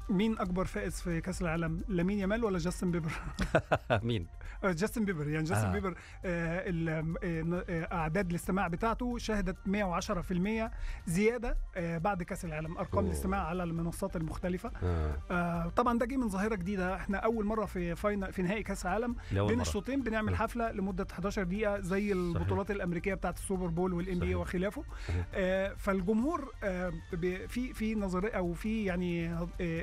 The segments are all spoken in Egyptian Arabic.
مين اكبر فائز في كاس العالم لامين يامال ولا جاستن بيبر مين آه، جاستن بيبر يعني جاستن آه. آه. بيبر آه ال- آه، آه، اعداد الاستماع بتاعته شهدت 110% زياده آه بعد كاس العالم ارقام أوه. الاستماع على المنصات المختلفه آه. آه طبعا ده جه من ظاهره جديده احنا اول مره في فاينل في نهائي كاس العالم لأول بين مرة. الشوطين بنعمل آه. حفله لمده 11 دقيقه زي البطولات الامريكيه بتاعت السوبر بول والان بي صحيح. وخلافه صحيح. آه فالجمهور آه ب- في في نظريه او في يعني آه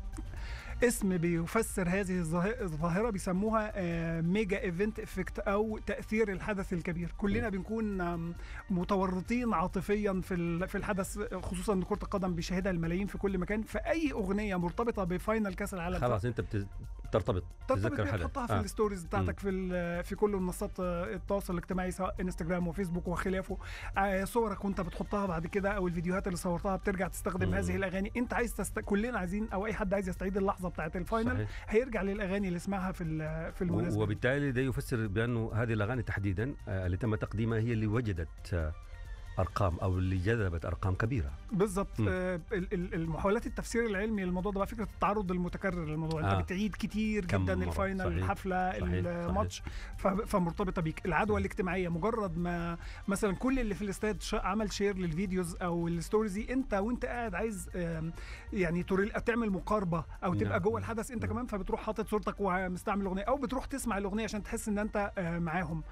اسم بيفسر هذه الظاهرة- الظاهرة بيسموها آه، ميجا ايفنت افكت او تأثير الحدث الكبير كلنا بنكون آم، متورطين عاطفيا في ال- في الحدث خصوصا ان كرة القدم بيشاهدها الملايين في كل مكان فأي أغنية مرتبطة بفاينل كأس العالم خلاص انت بت- بترتبط ترتبط تتذكر بيها حدا تحطها في آه. الستوريز بتاعتك في ال- في كل منصات آه، التواصل الاجتماعي سواء انستجرام وفيسبوك وخلافه آه، صورك وانت بتحطها بعد كده او الفيديوهات اللي صورتها بترجع تستخدم مم. هذه الاغاني انت عايز تست... كلنا عايزين او اي حد عايز يستعيد اللحظه بتاعت الفاينل صحيح. هيرجع للاغاني اللي سمعها في ال- في المناسبه دي. وبالتالي ده يفسر بانه هذه الاغاني تحديدا آه، اللي تم تقديمها هي اللي وجدت آه، ارقام او اللي جذبت ارقام كبيره بالظبط مم. آه، ال- ال- المحاولات التفسير العلمي للموضوع ده بقى فكره التعرض المتكرر للموضوع آه. انت بتعيد كتير كم جدا مرة. الفاينل صحيح. الحفله صحيح. الماتش ف- فمرتبطه بيك العدوى صحيح. الاجتماعيه مجرد ما مثلا كل اللي في الاستاد ش- عمل شير للفيديوز او الستوريز دي انت وانت قاعد عايز آم، يعني توري- تعمل مقاربه او تبقى نعم. جوه الحدث انت نعم. كمان فبتروح حاطط صورتك ومستعمل الاغنيه او بتروح تسمع الاغنيه عشان تحس ان انت آه، معاهم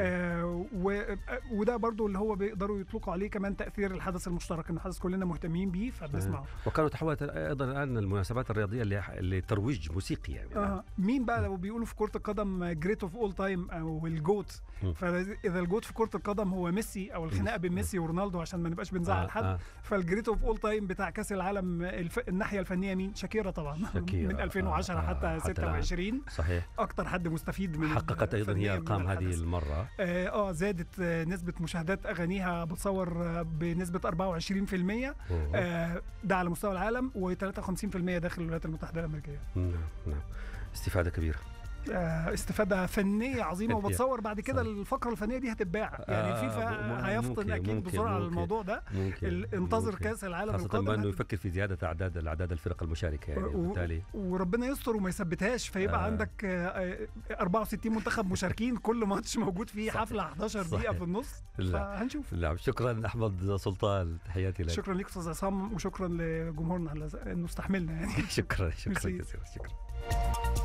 آه، و- وده برضو اللي هو بيقدروا يطلقوا عليه كمان تاثير الحدث المشترك ان الحدث كلنا مهتمين بيه فبنسمعه وكانوا تحولت ايضا الان المناسبات الرياضيه ل- لترويج موسيقي يعني آه. مين بقى لو بيقولوا في كرة القدم جريت اوف اول تايم او الجوت مم. فاذا الجوت في كرة القدم هو ميسي او الخناقه بين ميسي ورونالدو عشان ما نبقاش بنزعل آه، حد آه. فالجريت اوف اول تايم بتاع كاس العالم الف... الناحيه الفنيه مين شاكيرا طبعا شاكيرا. من 2010 آه، آه، حتى حتى 26 صحيح اكتر حد مستفيد من حققت ايضا هي فنياً من ارقام هذه الحدث. المره اه آه، زادت آه، نسبه مشاهدات اغانيها بتصور آه، بنسبه 24% أوه. آه، ده على مستوى العالم و53% داخل الولايات المتحده الامريكيه نعم نعم استفاده كبيره آه، استفاده فنيه عظيمه فنية. وبتصور بعد كده صح. الفقره الفنيه دي هتتباع يعني آه، فيفا ممكن- هيفطن اكيد ممكن- بسرعه على ممكن. الموضوع ده ممكن ال- انتظر ممكن. كاس العالم خاصة القادم بأنه هت- يفكر في زيادة أعداد الأعداد الفرق المشاركة يعني و- وبالتالي وربنا يستر وما يثبتهاش فيبقى آه. آه. عندك آه، آه، 64 منتخب مشاركين كل ماتش موجود فيه صحيح. حفله 11 دقيقه صحيح. في النص لا. فهنشوف نعم شكرا أحمد سلطان تحياتي لك شكرا ليك استاذ عصام وشكرا لجمهورنا على انه استحملنا يعني شكرا شكرا ميرسي. جزيلا شكرا